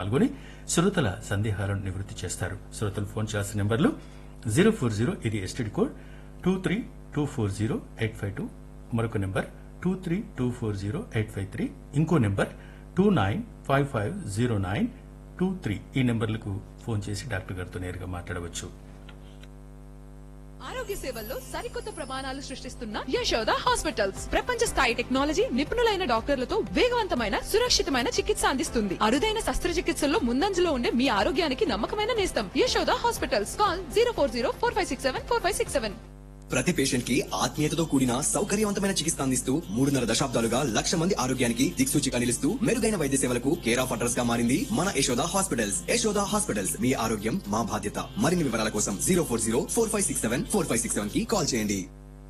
పాల్గొని శ్రోతల సందేహాలను నివృత్తి చేస్తారు శ్రోతలు ఫోన్ చేయాల్సిన నెంబర్లు జీరో ఫోర్ జీరో ఇది STD code two three two four zero eight five two మరొక number two three two four zero eight five three ఇంకో number two nine five five zero nine two three ఈ నెంబర్లకు phone చేసి doctor గారితో నేరుగా మాట్లాడవచ్చు ఆరోగ్య సేవల్లో సరికొత్త ప్రమాణాలు సృష్టిస్తున్న యశోద హాస్పిటల్స్ ప్రపంచ స్థాయి టెక్నాలజీ నిపుణులైన డాక్టర్లతో వేగవంతమైన సురక్షితమైన చికిత్స అందిస్తుంది అరుదైన శస్త్రచికిత్సల్లో ముందంజలో ఉండే మీ ఆరోగ్యానికి నమ్మకమైన నేస్తం Yashoda hospitals call zero four zero four five six seven four five six seven ప్రతి పేషెంట్ కి ఆత్మీయతతో కూడిన సౌకర్యవంతమైన చికిత్స అందిస్తూ మూడున్నర దశాబ్దాలుగా లక్ష మంది ఆరోగ్యానికి దిక్సూచిగా నిలుస్తూ మెరుగైన వైద్య సేవలకు కేర్ ఆఫ్ అడ్రస్ గా మారింది మన యశోద హాస్పిటల్స్ యశోద హాస్పిటల్స్ మీ ఆరోగ్యం మా బాధ్యత మరిన్ని వివరాల కోసం zero four zero four five six seven four five six seven కి కాల్ చేయండి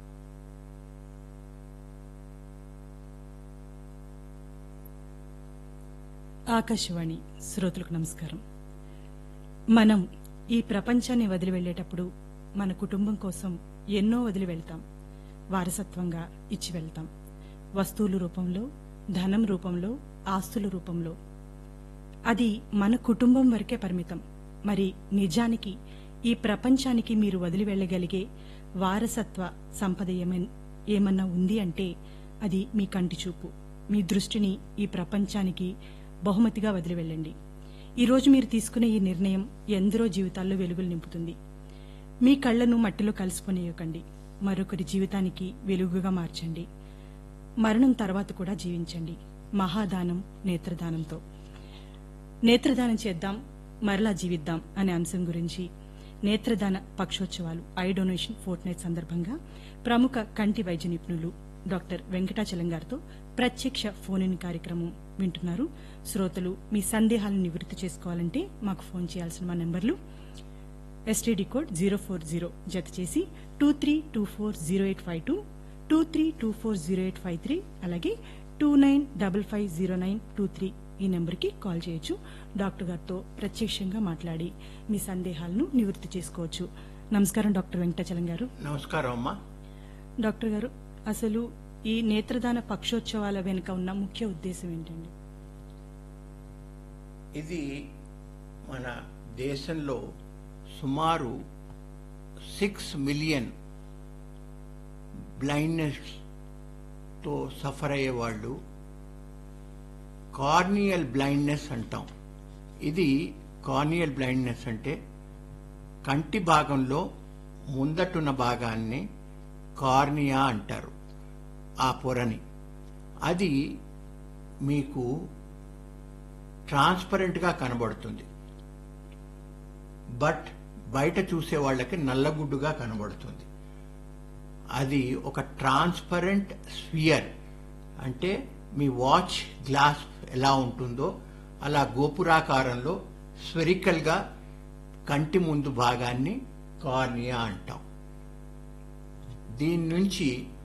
ఆకాశవాణి శ్రోతలకు నమస్కారం మనం ఈ ప్రపంచాన్ని వదిలి వెళ్ళేటప్పుడు మన కుటుంబం కోసం ఎన్నో వదిలి వెళ్తాం వారసత్వంగా ఇచ్చి వెళ్తాం వస్తువుల రూపంలో ధనం రూపంలో ఆస్తుల రూపంలో అది మన కుటుంబం వరకే పరిమితం మరి నిజానికి ఈ ప్రపంచానికి మీరు వదిలి వెళ్ళగలిగే వారసత్వ సంపద ఏమన్- ఏమన్నా ఉంది అంటే అది మీ కంటి చూపు మీ దృష్టిని ఈ ప్రపంచానికి బహుమతిగా వదిలి వెళ్ళండి ఈరోజు మీరు తీసుకునే ఈ నిర్ణయం ఎందరో జీవితాల్లో వెలుగులు నింపుతుంది మీ కళ్లను మట్టిలో కలిసిపోనియకండి మరొకరి జీవితానికి వెలుగుగా మార్చండి మరణం తర్వాత కూడా జీవించండి మహాదానం నేత్రదానంతో నేత్రదానం చేద్దాం మరలా జీవిద్దాం అనే అంశం గురించి నేత్రదాన పక్షోత్సవాలు ఐ డొనేషన్ ఫోర్ట్ నైట్ సందర్భంగా ప్రముఖ కంటి వైద్య నిపుణులు డాక్టర్ వెంకటాచలం గారితో ప్రత్యక్ష ఫోన్ ఇన్ కార్యక్రమం వింటున్నారు శ్రోతలు మీ సందేహాలను నివృత్తి చేసుకోవాలంటే మాకు ఫోన్ చేయాల్సిన మా నెంబర్లు STD code zero four zero జత చేసి two three two four zero eight five two two three two four zero eight five three అలాగే two nine double five zero nine two three ఈ నెంబర్కి కాల్ చేయొచ్చు doctor గారితో ప్రత్యక్షంగా మాట్లాడి మీ సందేహాలను నివృత్తి చేసుకోవచ్చు నమస్కారం డాక్టర్ వెంకటాచలం గారు నమస్కారం అమ్మా డాక్టర్ గారు అసలు ఈ నేత్రదాన పక్షోత్సవాల వెనుక ఉన్న ముఖ్య ఉద్దేశం ఏంటండి ఇది మన దేశంలో సుమారు సిక్స్ మిలియన్ బ్లైండ్నెస్ తో సఫర్ అయ్యే వాళ్ళు కార్నియల్ బ్లైండ్నెస్ అంటాం ఇది కార్నియల్ బ్లైండ్నెస్ అంటే కంటి భాగంలో ముందటున్న భాగాన్ని కార్నియా అంటారు ఆ పొరని అది మీకు ట్రాన్స్పరెంట్గా కనబడుతుంది బట్ బయట చూసే వాళ్ళకి నల్లగుడ్డుగా కనబడుతుంది అది ఒక ట్రాన్స్పరెంట్ స్ఫియర్ అంటే మీ వాచ్ గ్లాస్ ఎలా ఉంటుందో అలా గోపురాకారంలో స్పెరికల్ గా కంటి ముందు భాగాన్ని కార్నియా అంటాం దీని నుంచి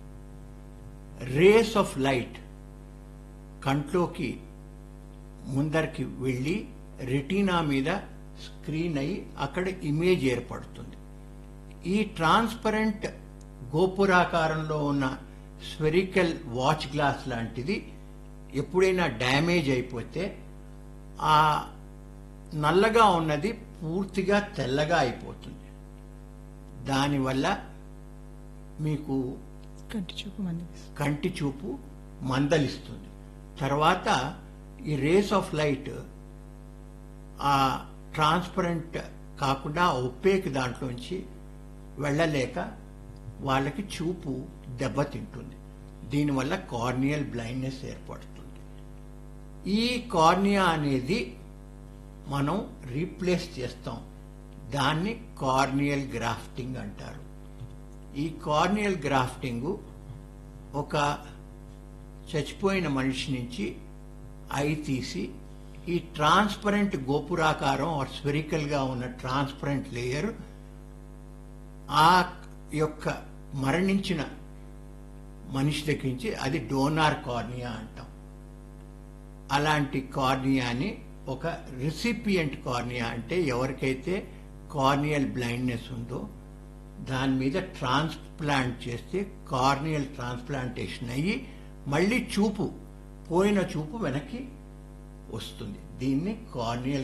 రేస్ ఆఫ్ లైట్ కంట్లోకి ముందరికి వెళ్ళి రెటీనా మీద స్క్రీన్ అయి అక్కడ ఇమేజ్ ఏర్పడుతుంది ఈ ట్రాన్స్పరెంట్ గోపురాకారంలో ఉన్న స్పెరికల్ వాచ్ గ్లాస్ లాంటిది ఎప్పుడైనా డ్యామేజ్ అయిపోతే ఆ నల్లగా ఉన్నది పూర్తిగా తెల్లగా అయిపోతుంది దానివల్ల మీకు కంటి చూపు మంది కంటి చూపు మందలిస్తుంది తర్వాత ఈ రేస్ ఆఫ్ లైట్ ఆ ట్రాన్స్పరెంట్ కాకుండా ఒప్పేక్ దాంట్లోంచి వెళ్ళలేక వాళ్ళకి చూపు దెబ్బతింటుంది దీనివల్ల కార్నియల్ బ్లైండ్నెస్ ఏర్పడుతుంది ఈ కార్నియా అనేది మనం రీప్లేస్ చేస్తాం దాన్ని కార్నియల్ గ్రాఫ్టింగ్ అంటారు ఈ కార్నియల్ గ్రాఫ్టింగ్ ఒక చచ్చిపోయిన మనిషి నుంచి ఐ తీసి ఈ ట్రాన్స్పరెంట్ గోపురాకారం ఆర్ స్పెరికల్ గా ఉన్న ట్రాన్స్పరెంట్ లేయర్ ఆ యొక్క మరణించిన మనిషి దగ్గర నుంచి అది డోనార్ కార్నియా అంటాం అలాంటి కార్నియాని ఒక రిసిపియంట్ కార్నియా అంటే ఎవరికైతే కార్నియల్ బ్లైండ్నెస్ ఉందో దాని మీద ట్రాన్స్ప్లాంట్ చేస్తే కార్నియల్ ట్రాన్స్ప్లాంటేషన్ అయ్యి మళ్ళీ చూపు పోయిన చూపు వెనక్కి వస్తుంది దీన్ని కార్నియల్